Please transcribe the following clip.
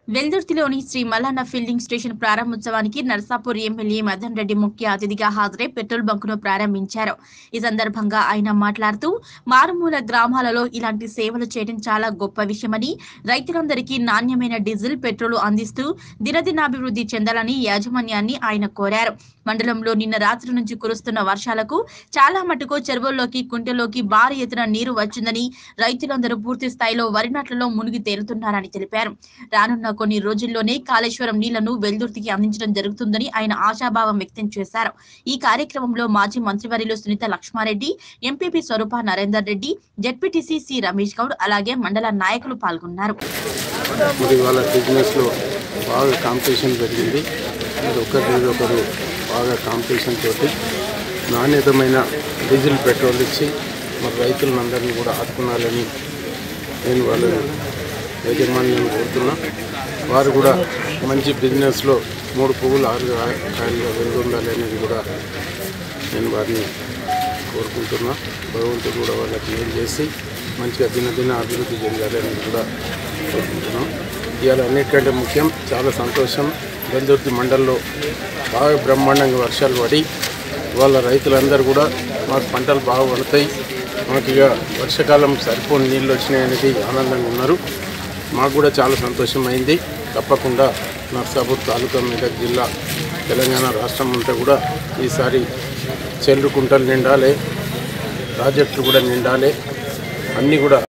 వెల్దుర్తిలోని Shri Mallanna filling station ప్రారంభోత్సవానికి Narsapur MLA Madan Reddy ముఖ్య అతిథిగా హాజరై పెట్రోల్ బంకును ప్రారంభించారు ఈ సందర్భంగా ఆయన మాట్లాడుతూ మారుమూల గ్రామాలలో ఇలాంటి సేవలు చేయడం చాలా గొప్ప విషయమని రైతులందరికీ నాణ్యమైన డీజిల్ పెట్రోల్ అందిస్తూ దినదినాభివృద్ధి చెందాలని యాజమాన్యాన్ని ఆయన కోరారు మండలంలో నిన్న రాత్రి నుంచి కురుస్తున్న వర్షాలకు చాలా మటుకు చెరువుల్లోకి కుంటలోకి భారీ ఎత్తున నీరు వచ్చిందని రైతులందరూ పూర్తి స్థాయిలో వరి నాట్లలో మునిగి తేలుతున్నారని తెలిపారు రానున్న కొన్ని రోజుల్లోనే కాళేశ్వరం నీళ్లను వెల్దుర్తికి అందించడం జరుగుతుందని ఆయన ఆశాభావం వ్యక్తం చేశారు ఈ కార్యక్రమంలో మాజీ మంత్రివర్యులు Sunitha Laxma Reddy MPP Swarupa Narender Reddy ZPTC C Ramesh Goud అలాగే మండల నాయకులు పాల్గొన్నారు మరి వాళ్ళ బిజినెస్లో బాగా కాంపిటీషన్ పెరిగింది మరి ఒకరి మీద ఒకరు బాగా కాంపిటీషన్ తోటి నాణ్యతమైన డీజిల్ పెట్రోల్ ఇచ్చి మరి రైతులందరినీ కూడా ఆదుకున్నాలని నేను వాళ్ళని యాజమాన్యం కోరుతున్నా వారు కూడా మంచి బిజినెస్లో మూడు పువ్వులు ఆరు కా- కాయలుగా వెలుగొందాలి అనేది కూడా నేను వారిని కోరుకుంటున్నా భగవంతుడు కూడా వాళ్ళకి ఏం చేసి మంచిగా దినదిన అభివృద్ధి చెందాలని కూడా కోరుకుంటున్నాం ఇవాళ అన్నిటికంటే ముఖ్యం చాలా సంతోషం వెల్దుర్తి మండల్లో బాగా బ్రహ్మాండంగా వర్షాలు పడి వాళ్ళ రైతులందరూ కూడా మాకు పంటలు బాగా పడతాయి మాకు ఇక వర్షాకాలం సరిపోని నీళ్ళు వచ్చినాయి అనేది ఆనందంగా ఉన్నారు మాకు కూడా చాలా సంతోషం అయింది తప్పకుండా నర్సాపూర్ తాలూకా మెదక్ జిల్లా తెలంగాణ రాష్ట్రం అంతా కూడా ఈసారి చెల్లు కుంటలు నిండాలి ప్రాజెక్టులు కూడా నిండాలి అన్నీ కూడా